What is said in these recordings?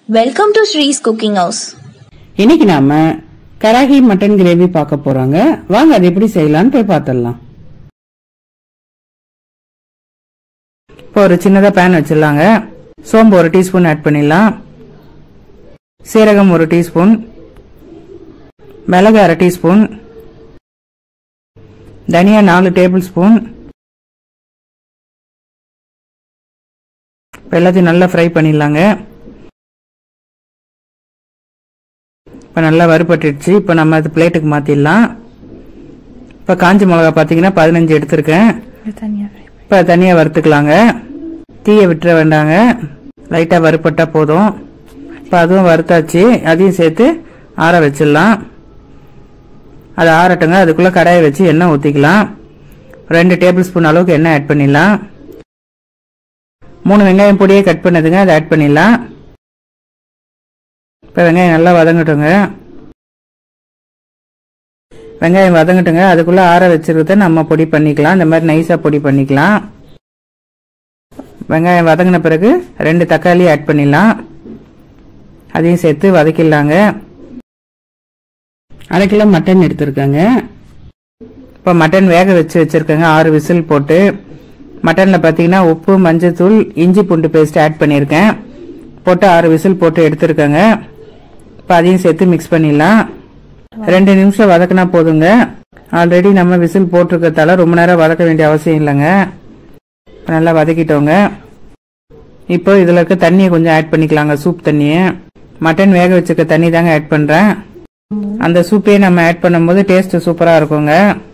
welcome to Sri's cooking house இன்னைக்கு நாம karahi mutton gravy பார்க்க போறாங்க வாங்க அது எப்படி செய்யலாம்னு போய் பார்த்துடலாம் இப்போ ஒரு சின்னதா பேன் வச்சிடலாங்க சோம்பு ஒரு டீஸ்பூன் ஆட் பண்ணிடலாம் சீரகம் ஒரு டீஸ்பூன் மிளகு அரை டீஸ்பூன் தனியா நாலு டேபிள் ஸ்பூன் எல்லாத்தையும் நல்லா ஃப்ரை பண்ணிடலாங்க இப்போ நல்லா வறுபட்டுடுச்சு இப்போ நம்ம அது பிளேட்டுக்கு மாற்றிடலாம் இப்போ காஞ்சி மிளகா பார்த்தீங்கன்னா பதினஞ்சு எடுத்திருக்கேன் இப்போ தனியாக வறுத்துக்கலாங்க தீயை விட்டுற வேண்டாங்க லைட்டாக வறுப்பட்டா போதும் இப்போ அதுவும் வறுத்தாச்சு அதையும் சேர்த்து ஆற வச்சிடலாம் அது ஆறட்டுங்க அதுக்குள்ளே கடாயை வச்சு எண்ணெய் ஊற்றிக்கலாம் ரெண்டு டேபிள் ஸ்பூன் அளவுக்கு எண்ணெய் ஆட் பண்ணிடலாம் மூணு வெங்காயம் பொடியே கட் பண்ணதுங்க அதை ஆட் பண்ணிடலாம் இப்போ வெங்காயம் நல்லா வதங்கட்டுங்க வெங்காயம் வதங்கட்டுங்க அதுக்குள்ளே ஆற வச்சிருக்கிறத நம்ம பொடி பண்ணிக்கலாம் இந்த மாதிரி நைஸாக பொடி பண்ணிக்கலாம் வெங்காயம் வதங்கின பிறகு ரெண்டு தக்காளி ஆட் பண்ணிடலாம் அதையும் சேர்த்து வதக்கிடலாங்க அரை கிலோ மட்டன் எடுத்திருக்கேங்க இப்போ மட்டன் வேக வச்சு வச்சுருக்கேங்க ஆறு விசில் போட்டு மட்டனில் பார்த்தீங்கன்னா உப்பு மஞ்சத்தூள் இஞ்சி பூண்டு பேஸ்ட் ஆட் பண்ணியிருக்கேன் போட்டு ஆறு விசில் போட்டு எடுத்துருக்கேங்க இப்போ அதையும் சேர்த்து மிக்ஸ் பண்ணிடலாம் ரெண்டு நிமிஷம் வதக்கினா போதுங்க ஆல்ரெடி நம்ம விசில் போட்டிருக்கிறதால ரொம்ப நேரம் வதக்க வேண்டிய அவசியம் இல்லைங்க இப்ப நல்லா வதக்கிட்டோங்க இப்போ இதில் இருக்க தண்ணியை கொஞ்சம் ஆட் பண்ணிக்கலாங்க சூப் தண்ணியை மட்டன் வேக வச்சுக்க தண்ணி தாங்க ஆட் பண்ணுறேன் அந்த சூப்பையே நம்ம ஆட் பண்ணும்போது டேஸ்ட் சூப்பராக இருக்குங்க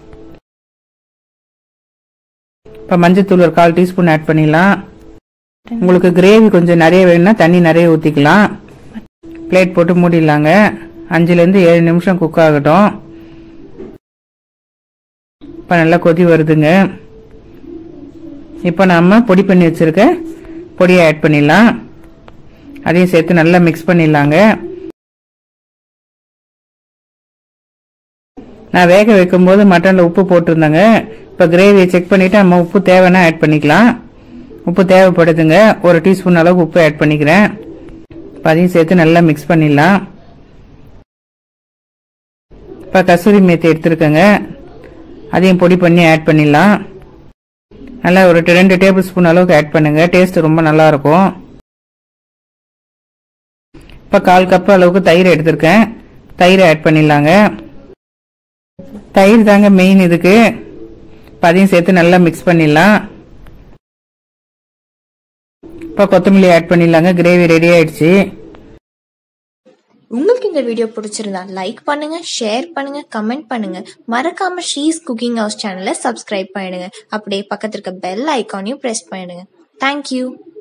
இப்போ மஞ்சத்தூள் ஒரு கால் டீஸ்பூன் ஆட் பண்ணிடலாம் உங்களுக்கு கிரேவி கொஞ்சம் நிறைய வேணும்னா தண்ணி நிறைய ஊற்றிக்கலாம் பிளேட் போட்டு மூடிடலாங்க அஞ்சுலேருந்து ஏழு நிமிஷம் குக் ஆகட்டும் இப்போ நல்லா கொதி வருதுங்க இப்போ நம்ம பொடி பண்ணி வச்சிருக்க பொடியை ஆட் பண்ணிடலாம் அதையும் சேர்த்து நல்லா மிக்ஸ் பண்ணிடலாங்க நான் வேக வைக்கும்போது மட்டனில் உப்பு போட்டிருந்தேங்க இப்போ கிரேவியை செக் பண்ணிவிட்டு நம்ம உப்பு தேவைன்னா ஆட் பண்ணிக்கலாம் உப்பு தேவைப்படுதுங்க ஒரு டீஸ்பூன் அளவுக்கு உப்பு ஆட் பண்ணிக்கிறேன் இப்போ அதையும் சேர்த்து நல்லா மிக்ஸ் பண்ணிடலாம் இப்போ கசூரி மேத்தி எடுத்துருக்கேங்க அதையும் பொடி பண்ணி ஆட் பண்ணிடலாம் நல்லா ஒரு ரெண்டு டேபிள் ஸ்பூன் அளவுக்கு ஆட் பண்ணுங்க டேஸ்ட் ரொம்ப நல்லா இருக்கும் இப்போ கால் கப் அளவுக்கு தயிர் எடுத்திருக்கேன் தயிர் ஆட் பண்ணிடலாங்க தயிர் தாங்க மெயின் இதுக்கு இப்போ அதையும் சேர்த்து நல்லா மிக்ஸ் பண்ணிடலாம் இப்போ கொத்தமல்லி ஆட் பண்ணிடலாங்க கிரேவி ரெடி ஆயிடுச்சு உங்களுக்கு இந்த வீடியோ பிடிச்சிருந்தா லைக் பண்ணுங்க ஷேர் பண்ணுங்க கமெண்ட் பண்ணுங்க மறக்காம ஸ்ரீஸ் குக்கிங் ஹவுஸ் சேனலை சப்ஸ்கிரைப் பண்ணிடுங்க அப்படியே பக்கத்துல இருக்க பெல் ஐக்கானையும் பிரஸ் பண்ணிடுங்க தேங்க்யூ